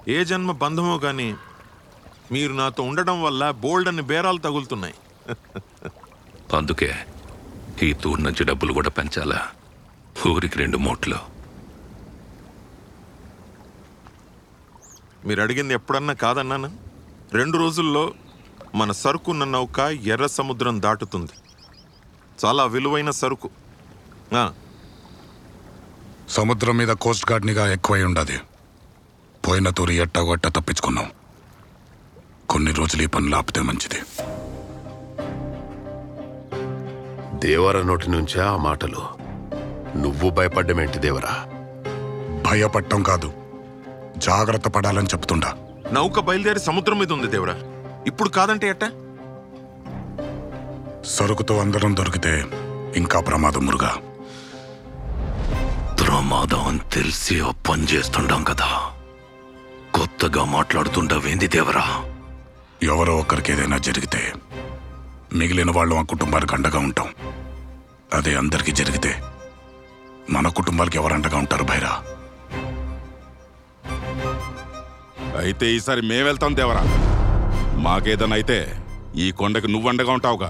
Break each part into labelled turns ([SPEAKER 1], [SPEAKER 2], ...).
[SPEAKER 1] ఏ జన్మ బంధమో కానీ మీరు నాతో ఉండడం వల్ల బోల్డ్ అని బేరాలు తగులుతున్నాయి
[SPEAKER 2] అందుకే ఈ తూరు నుంచి డబ్బులు కూడా పెంచాలా ఊరికి రెండు మూట్లు
[SPEAKER 1] మీరు అడిగింది ఎప్పుడన్నా కాదన్నాను రెండు రోజుల్లో మన సరుకున్న నౌక ఎర్ర సముద్రం దాటుతుంది చాలా విలువైన సరుకు ఆ,
[SPEAKER 3] సముద్రం మీద కోస్ట్ గార్డ్ నిఘా ఎక్కువై ఉండదు పోయిన తూరి ఎట్టగొట్ట తప్పించుకున్నాం కొన్ని రోజులు ఈ పనులు ఆపితే మంచిది
[SPEAKER 4] దేవర నోటి నుంచే ఆ మాటలు నువ్వు భయపడ్డమేంటి దేవరా
[SPEAKER 3] భయపడటం కాదు జాగ్రత్త పడాలని చెప్తుండా
[SPEAKER 1] నౌక బయలుదేరి సముద్రం మీద ఉంది దేవరా ఇప్పుడు కాదంటే ఎట్టా
[SPEAKER 3] సరుకుతో అందరం దొరికితే ఇంకా ప్రమాదం మురుగా
[SPEAKER 2] ప్రమాదం అని తెలిసి ఓ పని చేస్తుండం కదా కొత్తగా మాట్లాడుతుండవేంది దేవరా
[SPEAKER 3] ఎవరో ఒకరికి ఏదైనా జరిగితే మిగిలిన వాళ్ళు ఆ కుటుంబానికి అండగా ఉంటాం అదే అందరికీ జరిగితే మన కుటుంబాలకి ఎవరు అండగా ఉంటారు భైరా
[SPEAKER 5] అయితే ఈసారి మేం వెళ్తాం దేవరా మాకేదన్నా అయితే ఈ కొండకి నువ్వు అండగా ఉంటావుగా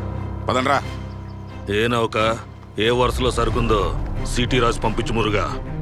[SPEAKER 5] పదండ్రా
[SPEAKER 6] ఏ నౌక ఏ వరుసలో సరుకుందో సిటీ రాసి పంపించు మురుగా